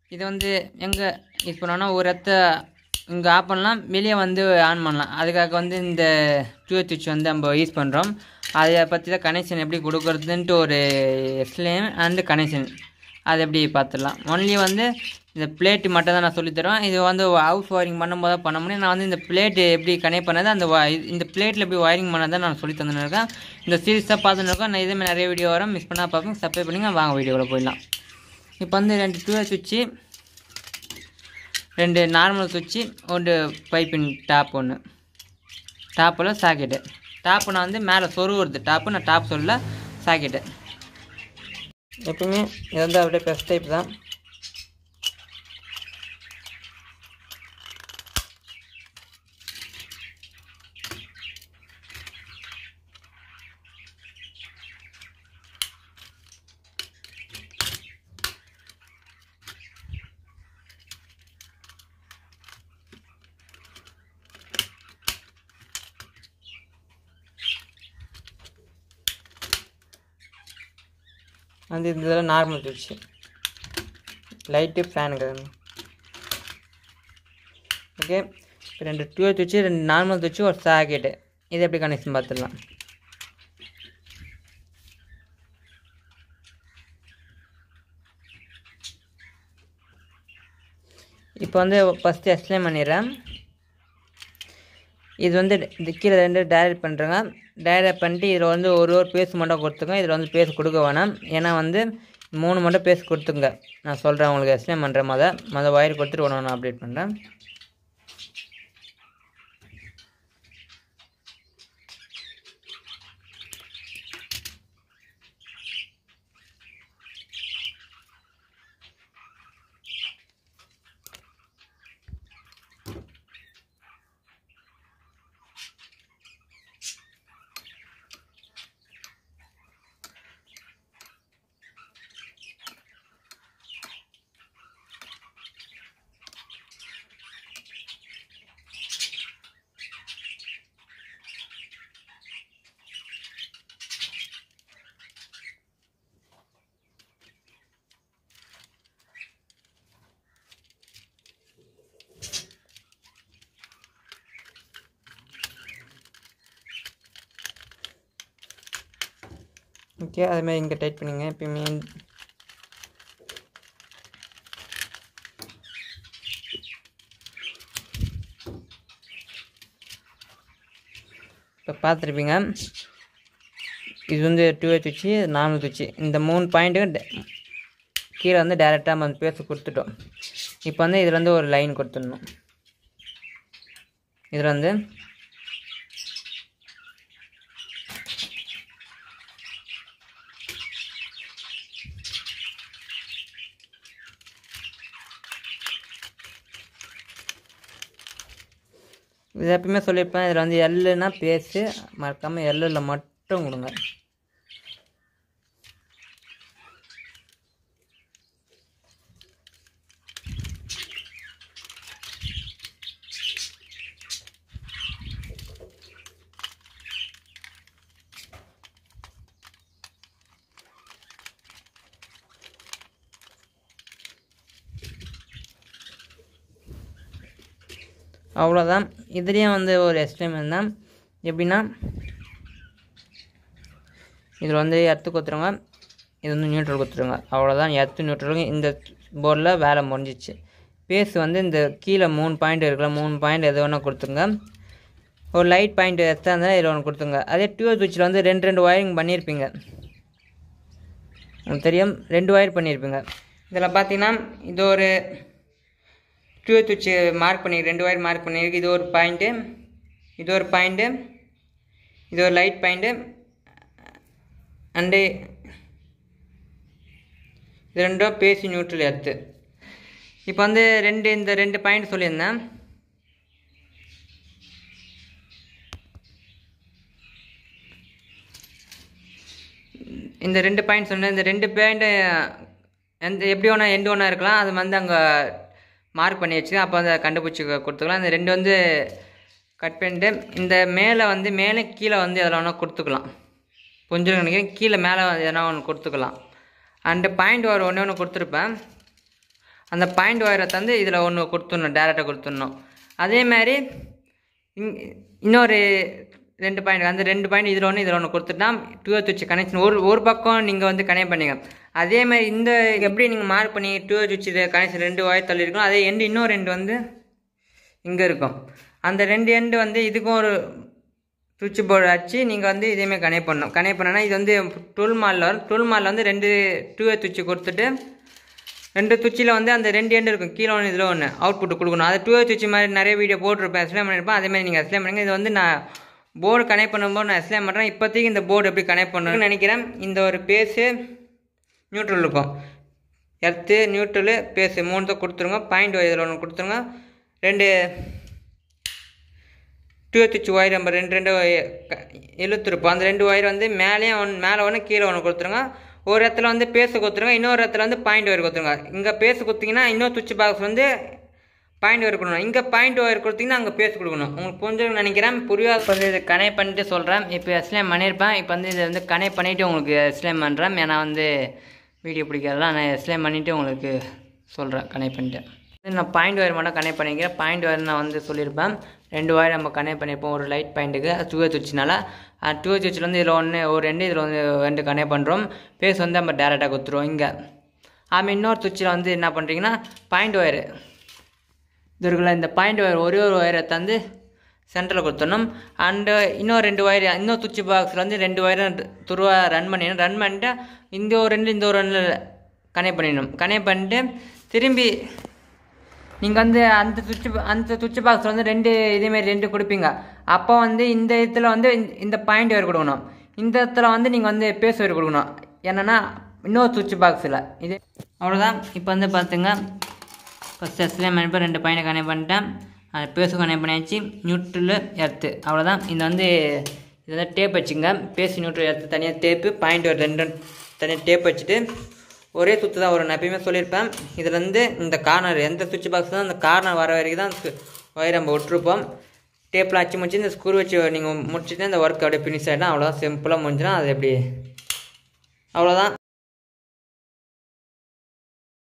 இது வந்து எங்கே யூஸ் பண்ணோன்னா ஒரு இடத்த இங்கே ஆஃப் பண்ணலாம் வெளியே வந்து ஆன் பண்ணலாம் அதுக்காக வந்து இந்த டியூ சுவிட்ச் வந்து நம்ம யூஸ் பண்ணுறோம் அதை பற்றி தான் கனெக்ஷன் எப்படி கொடுக்குறதுன்ட்டு ஒரு எக்ஸ்பிளைன் அண்டு கனெக்ஷன் அது எப்படி பார்த்துடலாம் ஒன்லி வந்து இந்த பிளேட்டு மட்டும் தான் நான் சொல்லித்தரோம் இது வந்து ஹவுஸ் ஒயரிங் பண்ணும்போது தான் பண்ண முடியும் நான் வந்து இந்த பிளேட்டு எப்படி கனெக்ட் பண்ணது அந்த wi- இந்த பிளேட்டில் எப்படி ஒயரிங் பண்ணதை நான் சொல்லி தந்துருக்கேன் இந்த சீரிஸாக பார்த்துன்னு இருக்கேன் நான் இதேமாதிரி நிறைய வீடியோ வரும் மிஸ் பண்ணால் பார்ப்போம் சப்ஸ்கிரைப் பண்ணுங்க வாங்க வீடியோவில் போயிடலாம் இப்போ வந்து ரெண்டு டூ சுவிட்சு ரெண்டு நார்மல் சுவிட்சு ஒரு பைப்பின் டாப் ஒன்று டாப்பில் சாக்கெட்டு டாப்பு நான் வந்து மேலே சொருவுறது டாப்பு நான் டாப் சொல்லல சாக்கெட்டு எப்பவுமே இது வந்து அப்படியே பெஸ்ட் டைப் தான் வந்து இந்த இதில் நார்மல் சுவிட்சு லைட்டு ஃபேனுக்கு ஓகே இப்போ ரெண்டு டூ சுவிட்சு ரெண்டு நார்மல் சுவிட்சு ஒரு சாக்கெட்டு இது எப்படி கனெக்ஷன் பார்த்துடலாம் இப்போ வந்து ஃபஸ்ட்டு எக்ஸ்பிளைன் பண்ணிடுறேன் இது வந்து இது கீழே ரெண்டு டைரக்ட் பண்ணுறேங்க டைரக்ட் பண்ணிட்டு இதில் வந்து ஒரு ஒரு பேஸ் மட்டும் கொடுத்துங்க இதில் வந்து பேஸ் கொடுக்க வேணாம் ஏன்னா வந்து மூணு மட்டும் பேஸ் கொடுத்துங்க நான் சொல்கிறேன் உங்களுக்கு எக்ஸ்பிளைன் பண்ணுறேன் மொதல் மொதல் ஒயர் கொடுத்துட்டு ஒன்று ஒன்று அப்டேட் பண்ணுறேன் ஓகே அதுமாதிரி இங்கே டைட் பண்ணிங்க எப்பயுமே இப்போ பார்த்துருப்பீங்க இது வந்து டூ ஹெச் வச்சு நார்மல் வச்சு இந்த மூணு பாயிண்ட்டு கீழே வந்து டேரெக்டாக நம்ம வந்து பேச கொடுத்துட்டோம் இப்போ வந்து இதில் வந்து ஒரு லைன் கொடுத்துடணும் இதில் வந்து இது எப்பயுமே சொல்லியிருப்பேன் இதில் வந்து எல்லுன்னா பேசு மறக்காமல் எல்லில் மட்டும் கொடுங்க அவ்வளோதான் இதுலேயும் வந்து ஒரு எக்ஸ்பிளைன் தான் எப்படின்னா இதில் வந்து எர்த்து கொடுத்துருங்க இது வந்து நியூட்ரல் கொடுத்துருங்க அவ்வளோதான் எர்த்து நியூட்ரல் இந்த போர்டில் வேலை முடிஞ்சிச்சு பேஸ் வந்து இந்த கீழே மூணு பாயிண்ட் இருக்குல்ல மூணு பாயிண்ட் எது வேணால் கொடுத்துங்க ஒரு லைட் பாயிண்ட் எத்தா இருந்தால் இதில் ஒன்று கொடுத்துங்க அதே டியூப் சுவிட்சில் வந்து ரெண்டு ரெண்டு ஒயரிங் பண்ணியிருப்பீங்க உங்களுக்கு தெரியும் ரெண்டு ஒயர் பண்ணியிருப்பீங்க இதில் பார்த்தீங்கன்னா இது ஒரு டியூப் சுவிட்ச் மார்க் பண்ணி ரெண்டு ஒயர் மார்க் பண்ணியிருக்கு இது ஒரு பாயிண்ட்டு இது ஒரு பாயிண்ட்டு இது ஒரு லைட் பாயிண்ட்டு அண்டு இது ரெண்டும் பேசி நியூட்ரல் எர்த்து இப்போ வந்து ரெண்டு இந்த ரெண்டு பாயிண்ட் சொல்லியிருந்தேன் இந்த ரெண்டு பாயிண்ட் சொன்னேன் இந்த ரெண்டு பாயிண்ட்டு எந்த எப்படி ஒன்றா எண்டு ஒன்றா இருக்கலாம் அது வந்து அங்கே மார்க் பண்ணி வச்சு அப்போ அதை கண்டுபிடிச்சி கொடுத்துக்கலாம் இந்த ரெண்டு வந்து கட் பண்ணிட்டு இந்த மேலே வந்து மேலே கீழே வந்து எதனா ஒன்று கொடுத்துக்கலாம் கொஞ்சம் நினைக்கிறேன் கீழே மேலே எதனா ஒன்று கொடுத்துக்கலாம் அண்டு பாயிண்ட் ஒரு ஒன்று ஒன்று கொடுத்துருப்பேன் அந்த பாயிண்ட் ஒயரை தந்து இதில் ஒன்று கொடுத்துடணும் டேரெக்டாக கொடுத்துடணும் அதே மாதிரி இங் இன்னொரு ரெண்டு பாயிண்ட் அந்த ரெண்டு பாயிண்ட் இதில் ஒன்று இதில் ஒன்று கொடுத்துட்டா டூஎத் வச்சு கனெக்ஷன் ஒரு ஒரு பக்கம் நீங்கள் வந்து கனெக்ட் பண்ணிங்க அதே மாதிரி இந்த எப்படி நீங்கள் மார்க் பண்ணி டூஎத் வச்சு கனெக்ஷன் ரெண்டு ஒயர் தள்ளி இருக்கும் அதே எண்டு இன்னொரு ரெண்டு வந்து இங்கே இருக்கும் அந்த ரெண்டு எண்டு வந்து இதுக்கும் ஒரு சுவிட்ச் போர்டு வச்சு நீங்கள் வந்து இதேமாதிரி கனெக்ட் பண்ணணும் கனெக்ட் பண்ணனா இது வந்து டுவெல் மாலில் வரும் டுவெல் மாலில் வந்து ரெண்டு டூ சுவிட்ச் கொடுத்துட்டு ரெண்டு சுவிட்சில் வந்து அந்த ரெண்டு எண்டு இருக்கும் கீழே ஒன்று இதில் ஒன்று அவுட்புட் கொடுக்கணும் அது டூ சுவிட்ச் மாதிரி நிறைய வீடியோ போட்டிருப்பேன் எக்ஸ்பிளைன் பண்ணியிருப்பேன் அதே மாதிரி நீங்கள் எக்ஸ்பிளைன் பண்ணுங்கள் இது வந்து நான் போர்டு கனெக்ட் பண்ணும்போது நான் எக்ஸ்பிளைன் பண்ணுறேன் இப்போதைக்கு இந்த போர்டு எப்படி கனெக்ட் பண்ணணும்னு நினைக்கிறேன் இந்த ஒரு பேஸு நியூட்ரல் இருக்கும் எர்த்து நியூட்ரலு பேஸு மூணு தான் கொடுத்துருங்க பாயிண்ட் இதில் ஒன்று கொடுத்துருங்க ரெண்டு டூ சுவிட்ச் ஒயர் நம்ம ரெண்டு ரெண்டு இழுத்துருப்போம் அந்த ரெண்டு ஒயர் வந்து மேலேயும் ஒன்று மேலே ஒன்று கீழே ஒன்று கொடுத்துருங்க ஒரு இடத்துல வந்து பேச கொடுத்துருங்க இன்னொரு இடத்துல வந்து பாயிண்ட் ஒயர் கொடுத்துருங்க இங்கே பேச கொடுத்தீங்கன்னா இன்னொரு சுவிட்ச் பாக்ஸ் வந்து பாயிண்ட் ஒயர் கொடுக்கணும் இங்கே பாயிண்ட் ஒயர் கொடுத்தீங்கன்னா அங்கே பேச கொடுக்கணும் உங்களுக்கு புரிஞ்சுன்னு நினைக்கிறேன் புரியாத இப்போ வந்து இது கனெக்ட் பண்ணிட்டு சொல்கிறேன் இப்போ எக்ஸ்பிளைன் பண்ணியிருப்பேன் இப்போ வந்து இதை வந்து கனெக்ட் பண்ணிவிட்டு உங்களுக்கு எக்ஸ்பிளைன் பண்ணுறேன் ஏன்னா வந்து வீடியோ பிடிக்காதெல்லாம் நான் எக்ஸ்பிளைன் பண்ணிவிட்டு உங்களுக்கு சொல்கிறேன் கனெக்ட் பண்ணிட்டு நான் பாயிண்ட் ஒயர் மட்டும் கனெக்ட் பண்ணிக்கிறேன் பாயிண்ட் ஒயர் நான் வந்து சொல்லியிருப்பேன் ரெண்டு ஒயர் நம்ம கனெக்ட் பண்ணியிருப்போம் ஒரு லைட் பாயிண்ட்டுக்கு டூ சுவிட்ச்னால டூ சுவிட்சில் வந்து இதில் ஒன்று ஒரு ரெண்டு இதில் வந்து ரெண்டு கனெக்ட் பண்ணுறோம் பேஸ் வந்து நம்ம டேரெக்டாக கொடுத்துருவோம் இங்கே ஆமாம் இன்னொரு சுவிட்சில் வந்து என்ன பண்ணுறீங்கன்னா பாயிண்ட் ஒயரு இது இருக்குல்ல இந்த பாயிண்ட் ஒயர் ஒரே ஒரு ஒயரை தந்து சென்டரில் கொடுத்துடணும் அண்டு இன்னொரு ரெண்டு ஒயர் இன்னொரு சுவிட்ச் பாக்ஸில் வந்து ரெண்டு ஒயரை துருவா ரன் பண்ணிடணும் ரன் பண்ணிட்டு இந்த ஒரு ரெண்டு இந்த ஒரு ரெண்டு கனெக்ட் பண்ணிடணும் கனெக்ட் பண்ணிட்டு திரும்பி நீங்கள் வந்து அந்த சுவிட்ச் அந்த சுவிட்ச் பாக்ஸில் வந்து ரெண்டு இதேமாரி ரெண்டு கொடுப்பீங்க அப்போ வந்து இந்த இடத்துல வந்து இந்த- இந்த பாயிண்ட் ஒயர் கொடுக்கணும் இந்த இடத்துல வந்து நீங்கள் வந்து பேஸ் ஒயர் கொடுக்கணும் என்னென்னா இன்னொரு சுவிட்ச் பாக்ஸில் இது அவ்வளோதான் இப்போ வந்து பார்த்துங்க ஃபஸ்ட் எஸ்லேயே மணிப்போ ரெண்டு பாயிண்ட் கனெக்ட் பண்ணிட்டேன் அது பேஸு கனெக்ட் பண்ணியாச்சு நியூட்ரலு எர்த்து அவ்வளோதான் இது வந்து இது வந்து டேப் வச்சுங்க பேஸ் நியூட்ரல் எர்த்து தனியாக டேப்பு பாயிண்ட் ஒரு ரெண்டு தனியாக டேப் வச்சுட்டு ஒரே சுற்று தான் வரும் நான் எப்பயுமே சொல்லியிருப்பேன் இதில் வந்து இந்த கார்னர் எந்த சுவிட்ச் பாக்ஸ் தான் அந்த கார்னர் வர வரைக்கும் தான் ஒயர் நம்ம விட்டுருப்போம் டேப்பில் அச்சு முடிச்சு இந்த ஸ்க்ரூ வச்சு நீங்கள் முடிச்சுட்டு இந்த ஒர்க் அப்படியே ஃபினிஷ் ஆகிடும் அவ்வளோதான் சிம்பிளாக முடிஞ்சிடும் அது எப்படி அவ்வளோதான்